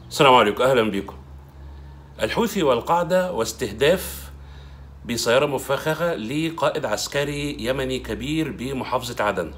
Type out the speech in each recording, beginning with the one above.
السلام عليكم اهلا بكم الحوثي والقاعده واستهداف بسياره مفخخه لقائد عسكري يمني كبير بمحافظه عدن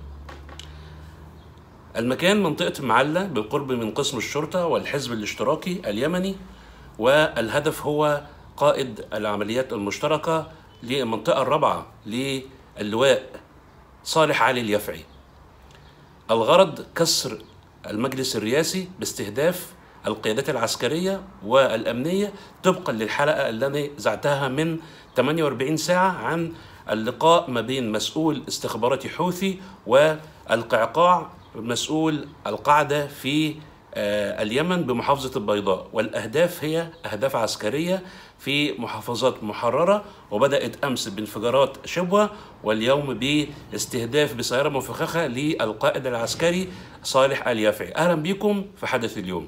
المكان منطقه معله بالقرب من قسم الشرطه والحزب الاشتراكي اليمني والهدف هو قائد العمليات المشتركه للمنطقه الرابعه للواء صالح علي اليفعي الغرض كسر المجلس الرئاسي باستهداف القيادات العسكرية والأمنية طبقا للحلقة اللي أنا زعتها من 48 ساعة عن اللقاء ما بين مسؤول استخباراتي حوثي والقعقاع مسؤول القاعدة في آه، اليمن بمحافظة البيضاء والأهداف هي أهداف عسكرية في محافظات محررة وبدأت أمس بانفجارات شبوة واليوم باستهداف بسيارة مفخخة للقائد العسكري صالح اليافعي أهلا بكم في حدث اليوم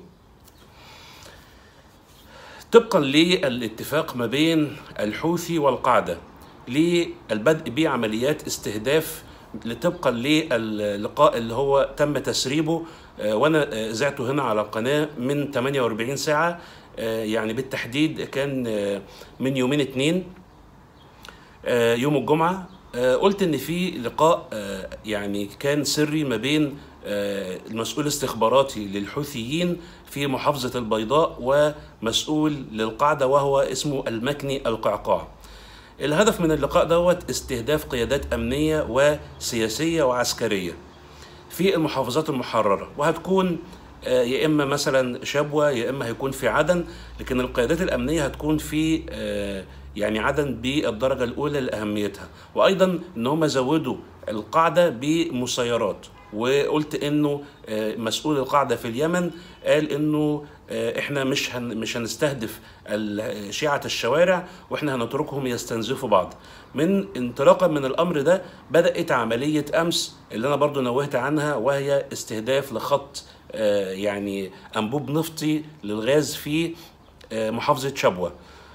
طبقا للاتفاق ما بين الحوثي والقاعدة للبدء بعمليات استهداف طبقا للقاء اللي هو تم تسريبه آه، وانا آه، ذعته هنا على القناه من 48 ساعه آه، يعني بالتحديد كان آه، من يومين اتنين آه، يوم الجمعه آه، قلت ان في لقاء آه، يعني كان سري ما بين آه، المسؤول الاستخباراتي للحوثيين في محافظه البيضاء ومسؤول للقاعده وهو اسمه المكني القعقاع. الهدف من اللقاء دوت استهداف قيادات امنيه وسياسيه وعسكريه في المحافظات المحرره وهتكون آه، يا اما مثلا شبوه يا اما هيكون في عدن لكن القيادات الامنيه هتكون في آه، يعني عدن بالدرجه الاولى لاهميتها وايضا ان هم زودوا القاعده بمسيرات وقلت انه آه، مسؤول القاعده في اليمن قال انه آه، احنا مش هن مش هنستهدف ال- شيعه الشوارع واحنا هنتركهم يستنزفوا بعض من انطلاقا من الامر ده بدات عمليه امس اللي انا برضو نوهت عنها وهي استهداف لخط آه، يعني انبوب نفطي للغاز في آه، محافظه شبوه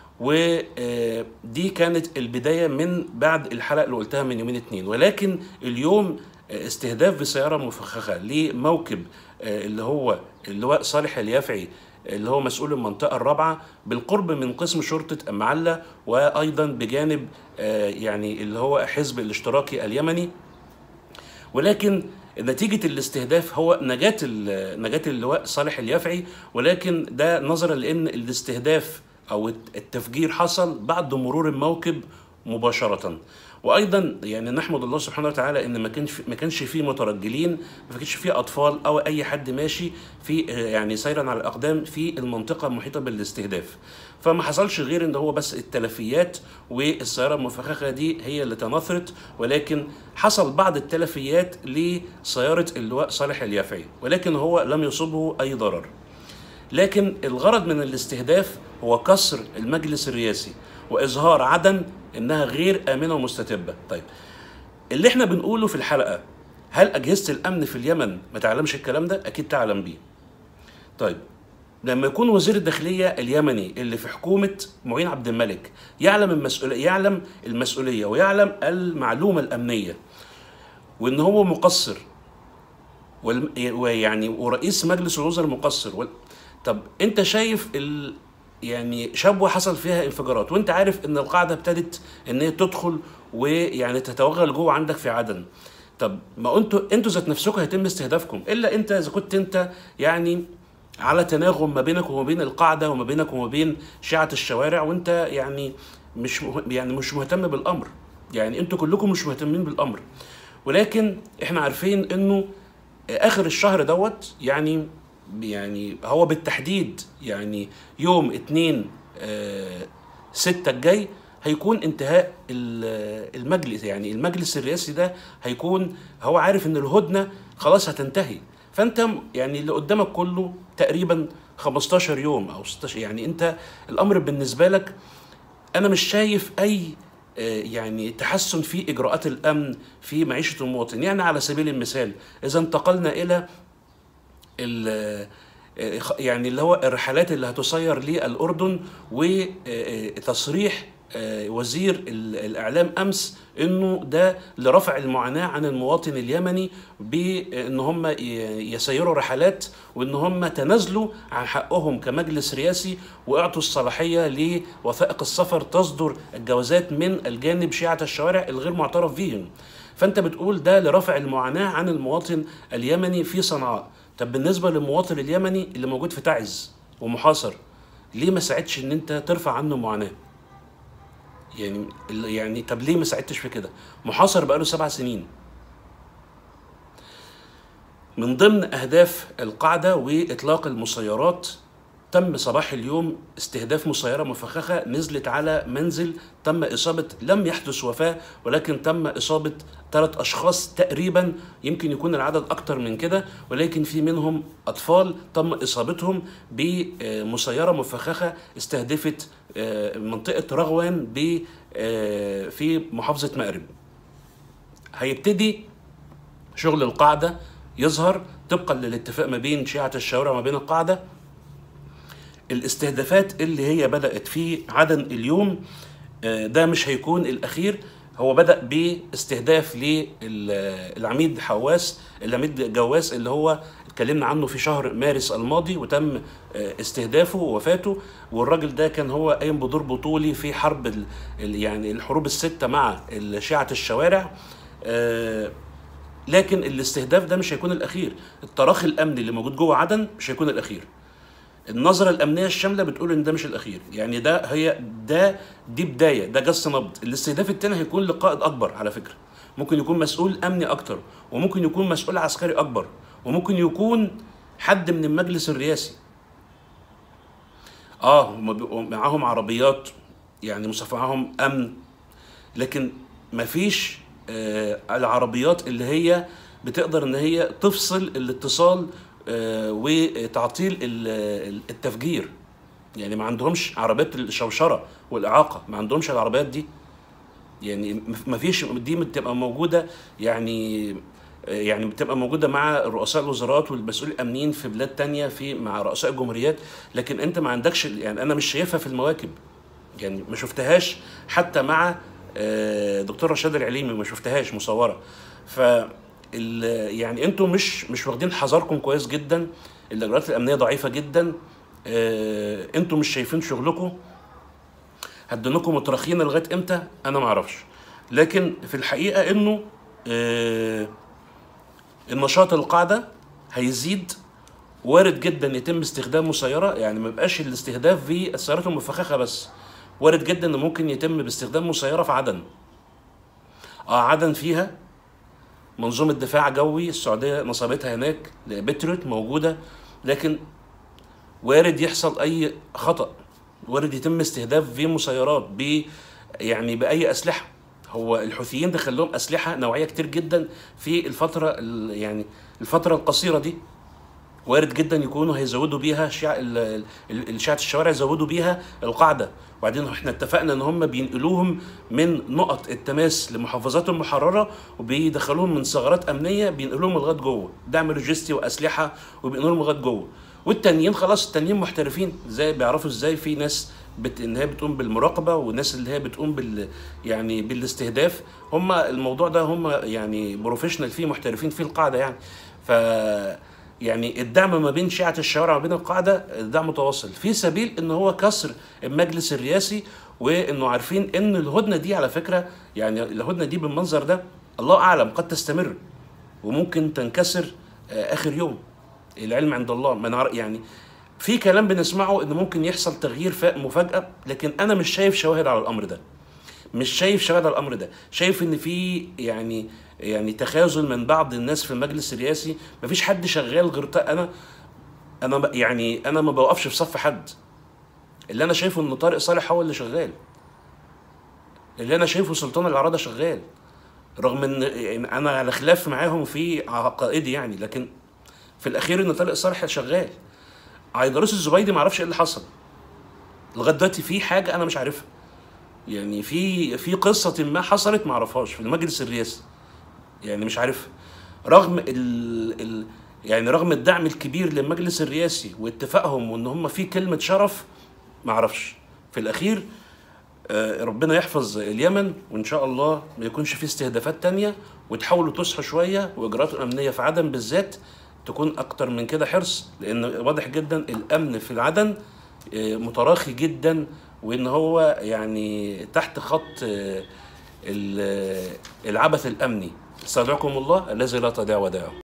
ودي كانت البدايه من بعد الحلقه اللي قلتها من يومين اتنين ولكن اليوم استهداف بسياره مفخخه لموكب آه، اللي هو اللواء صالح اليافعي اللي هو مسؤول المنطقة الرابعة بالقرب من قسم شرطة معلة وأيضا بجانب آه، يعني اللي هو حزب الاشتراكي اليمني ولكن نتيجة الاستهداف هو نجاة ال- نجاة اللواء صالح اليافعي ولكن ده نظرا لأن الاستهداف أو التفجير حصل بعد مرور الموكب مباشرة وايضا يعني نحمد الله سبحانه وتعالى ان ما كانش ما كانش فيه مترجلين ما كانش فيه اطفال او اي حد ماشي في يعني سيرا على الاقدام في المنطقه المحيطه بالاستهداف فما حصلش غير ان هو بس التلفيات والسياره المفخخه دي هي اللي تناثرت ولكن حصل بعض التلفيات لسياره اللواء صالح اليافعي ولكن هو لم يصبه اي ضرر لكن الغرض من الاستهداف هو كسر المجلس الرئاسي واظهار عدن انها غير امنه ومستتبه طيب اللي احنا بنقوله في الحلقه هل اجهزه الامن في اليمن ما تعلمش الكلام ده اكيد تعلم بيه طيب لما يكون وزير الداخليه اليمني اللي في حكومه معين عبد الملك يعلم المسؤوليه يعلم المسؤوليه ويعلم المعلومه الامنيه وان هو مقصر والم- ويعني ورئيس مجلس الوزراء مقصر وال... طب انت شايف ال... يعني شبوه حصل فيها انفجارات وانت عارف ان القاعده ابتدت ان هي تدخل ويعني تتوغل جوه عندك في عدن طب ما انتوا انتوا ذات نفسكم هيتم استهدافكم الا انت اذا كنت انت يعني على تناغم ما بينك وما بين القاعده وما بينك وما بين شيعه الشوارع وانت يعني مش مه... يعني مش مهتم بالامر يعني انتوا كلكم مش مهتمين بالامر ولكن احنا عارفين انه اخر الشهر دوت يعني يعني هو بالتحديد يعني يوم اتنين آه ستة الجاي هيكون انتهاء ال- المجلس يعني المجلس الرئاسي ده هيكون هو عارف ان الهدنة خلاص هتنتهي فانت م- يعني اللي قدامك كله تقريبا 15 يوم او 16 يعني انت الامر بالنسبة لك انا مش شايف اي آه، يعني تحسن في اجراءات الامن في معيشه المواطن يعني على سبيل المثال اذا انتقلنا الى ال- آه، يعني اللي هو الرحلات اللي هتسير للاردن وتصريح آه، وزير ال- الاعلام امس انه ده لرفع المعاناه عن المواطن اليمني بان هم ي- يسيروا رحلات وان هم تنازلوا عن حقهم كمجلس رئاسي واعطوا الصلاحيه لوثائق السفر تصدر الجوازات من الجانب شيعه الشوارع الغير معترف بهم فانت بتقول ده لرفع المعاناه عن المواطن اليمني في صنعاء طب بالنسبه للمواطن اليمني اللي موجود في تعز ومحاصر ليه ما ساعدش ان انت ترفع عنه معاناه يعني يعني طب ليه ما ساعدتش في كده محاصر بقاله سبع سنين من ضمن اهداف القاعده واطلاق المسيرات تم صباح اليوم استهداف مسيره مفخخه نزلت على منزل تم اصابه لم يحدث وفاه ولكن تم اصابه ثلاث اشخاص تقريبا يمكن يكون العدد اكتر من كده ولكن في منهم اطفال تم اصابتهم بمسيره مفخخه استهدفت آه، منطقه رغوان ب آه، في محافظه مأرب هيبتدي شغل القاعده يظهر طبقا للاتفاق ما بين شيعه الشوارع وما بين القاعده الاستهدافات اللي هي بدأت في عدن اليوم آه، ده مش هيكون الأخير هو بدأ باستهداف للعميد حواس العميد جواس اللي هو اتكلمنا عنه في شهر مارس الماضي وتم آه، استهدافه ووفاته والراجل ده كان هو قايم بدور بطولي في حرب ال- ال- يعني الحروب الستة مع شيعة الشوارع آه، لكن الاستهداف ده مش هيكون الأخير التراخي الأمني اللي موجود جوه عدن مش هيكون الأخير النظره الامنيه الشامله بتقول ان ده مش الاخير يعني ده هي ده دي بدايه ده جس نبض الاستهداف الثاني هيكون لقائد اكبر على فكره ممكن يكون مسؤول امني اكتر وممكن يكون مسؤول عسكري اكبر وممكن يكون حد من المجلس الرئاسي اه هم بيبقوا معاهم عربيات يعني مصفعهم امن لكن مفيش آه العربيات اللي هي بتقدر ان هي تفصل الاتصال آه وتعطيل ال- ال- التفجير يعني ما عندهمش عربيات الشوشره والاعاقه ما عندهمش العربيات دي يعني ما فيش دي بتبقى موجوده يعني يعني بتبقى موجوده مع رؤساء الوزارات والمسؤولين الامنيين في بلاد تانية في مع رؤساء الجمهوريات لكن انت ما عندكش يعني انا مش شايفها في المواكب يعني ما شفتهاش حتى مع آه، دكتور رشاد العليمي ما شفتهاش مصوره ف ال- يعني انتوا مش مش واخدين حذركم كويس جدا الاجراءات الامنيه ضعيفه جدا آه، انتوا مش شايفين شغلكم هتدنكم مترخين لغايه امتى انا ما اعرفش لكن في الحقيقه انه آه، النشاط القاعده هيزيد وارد جدا يتم استخدام مسيره يعني ما يبقاش الاستهداف في السيارات المفخخه بس وارد جدا ان ممكن يتم باستخدام مسيره في عدن اه عدن فيها منظومه دفاع جوي السعوديه نصبتها هناك بتروت موجوده لكن وارد يحصل اي خطا وارد يتم استهداف في مسيرات ب يعني باي اسلحه هو الحوثيين دخل لهم اسلحه نوعيه كتير جدا في الفتره ال- يعني الفتره القصيره دي وارد جدا يكونوا هيزودوا بيها شيع ال- ال- الشيعة الشوارع يزودوا بيها القاعده وبعدين احنا اتفقنا ان هم بينقلوهم من نقط التماس لمحافظات المحرره وبيدخلوهم من ثغرات امنيه بينقلوهم لغايه جوه دعم لوجستي واسلحه وبينقلوهم لغايه جوه والتانيين خلاص التانيين محترفين ازاي بيعرفوا ازاي في ناس بت... ان هي بتقوم بالمراقبه والناس اللي هي بتقوم بال يعني بالاستهداف هم الموضوع ده هم يعني بروفيشنال فيه محترفين فيه القاعده يعني ف يعني الدعم ما بين شيعة الشوارع وما بين القاعدة دعم متواصل في سبيل ان هو كسر المجلس الرئاسي وانه عارفين ان الهدنة دي على فكرة يعني الهدنة دي بالمنظر ده الله اعلم قد تستمر وممكن تنكسر آه، اخر يوم العلم عند الله ما نعرف يعني في كلام بنسمعه ان ممكن يحصل تغيير ف- مفاجأة لكن انا مش شايف شواهد على الامر ده مش شايف شواهد على الامر ده شايف ان في يعني يعني تخاذل من بعض الناس في المجلس الرئاسي مفيش حد شغال غير ت- انا انا ب- يعني انا ما بوقفش في صف حد اللي انا شايفه ان طارق صالح هو اللي شغال اللي انا شايفه سلطان العراضه شغال رغم ان يعني انا على خلاف معاهم في عقائدي يعني لكن في الاخير ان طارق صالح شغال عيدروس الزبيدي ما اعرفش ايه اللي حصل لغايه دلوقتي في حاجه انا مش عارفها يعني في في قصه ما حصلت ما اعرفهاش في المجلس الرئاسي يعني مش عارف رغم ال ال يعني رغم الدعم الكبير للمجلس الرئاسي واتفاقهم وان هم في كلمه شرف ما اعرفش في الاخير آه، ربنا يحفظ اليمن وان شاء الله ما يكونش فيه استهدافات تانية وتحاولوا تصحوا شويه واجراءات الامنيه في عدن بالذات تكون اكتر من كده حرص لان واضح جدا الامن في عدن آه، متراخي جدا وان هو يعني تحت خط آه، ال- العبث الامني استودعكم الله الذي لا تضيع ودائعه